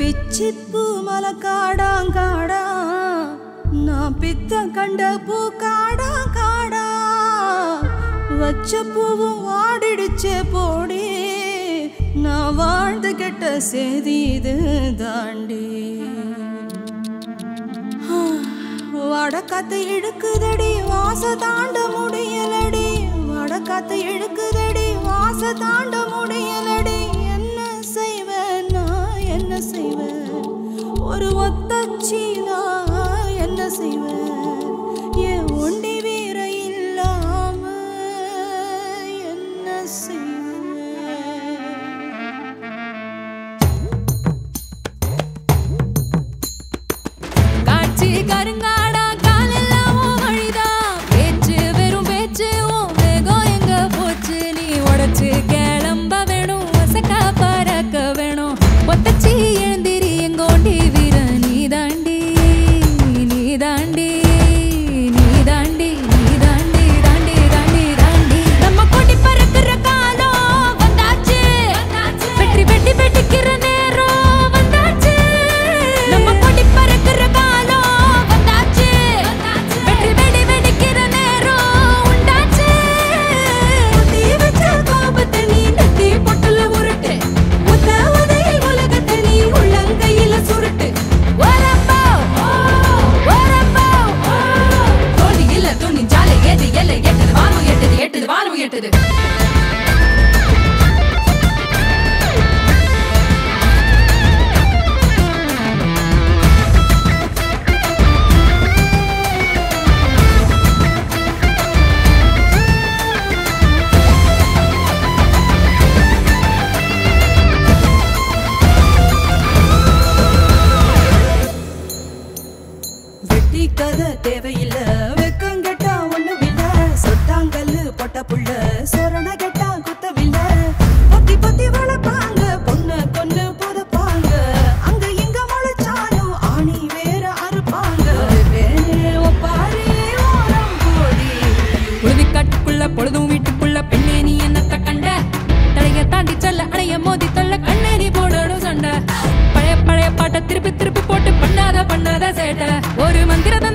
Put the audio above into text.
பிச்சிப்பூ மலை காடாங் காடா நான் பித்த கண்ட பூ காடா காடா வச்ச பூவும் வாடிடுச்சே போடி நான் வாழ்ந்து கெட்ட செய்தி இது தாண்டி வடக்காத்து இழுக்குதடி வாச தாண்ட முடியலடி வடக்காத்து இழுக்குதடி வாச தாண்ட முடியலடி என்ன செய்வேன் நான் என்ன செய்வேன் ஒரு ஒத்தச்சி நான் என்ன செய்வேன் என் ஒண்டி வீர இல்லாம என்ன செய்வேன் காட்சி கருங்காடா காலெல்லாம் உன் வழிதான் பேச்சு வெறும் பேச்சு உன் வேகம் எங்க போச்சு நீ உடைச்சு கிளம்ப வேணும் வசக்கா பறக்க வேணும் ஒத்தச்சி எழுந்திரி எங்கோண்டி வீர நீ தாண்டி நீ தாண்டி நீ தாண்டி நீ தாண்டி தாண்டி தாண்டி தாண்டி நம்ம கொடி பறக்கிற காலம் வந்தாச்சு வெற்றி வெட்டி வெட்டிக்கிற நேரம் வந்தாச்சு நம்ம கொடி பறக்கிற காலம் வந்தாச்சு வெற்றி வெடி வெடிக்கிற நேரம் உண்டாச்சு தீ வச்ச கோபத்தை நீ நெத்தி பொட்டுல உருட்டு முத்த உதையில் உலகத்தை நீ உள்ளங்கையில சுருட்டு வரப்போ வரப்போ தோல்வி இல்ல துணி ஜாலை ஏது எல்லை எட்டுது வானம் எட்டுது எட்டுது வானம் எட்டுது வெட்டி கதை தேவையில்ல வெக்கம் கெட்டா ஒண்ணும் இல்ல சொட்டாங்கல்லு பொட்ட புள்ள சொரண கெட்டா குத்தவில்ல பொத்தி பொத்தி வளர்ப்பாங்க பொண்ணு கொன்னு புதப்பாங்க அங்க இங்க முளைச்சாலும் ஆணி வேற அறுப்பாங்க வேணே ஒப்பாரி ஓரம் போடி உழுவி காட்டுக்குள்ள பொழுதும் வீட்டுக்குள்ள பெண்ணே நீ என்னத்த கண்ட தலைய தாண்டி செல்ல அணைய மோதி தொல்ல கண்ணே நீ போடணும் சண்டை பழைய பழைய பாட்டை திருப்பி திருப்பி போட்டு பண்ணாத பண்ணாத சேட்டை ஒரு மந்திரத்தை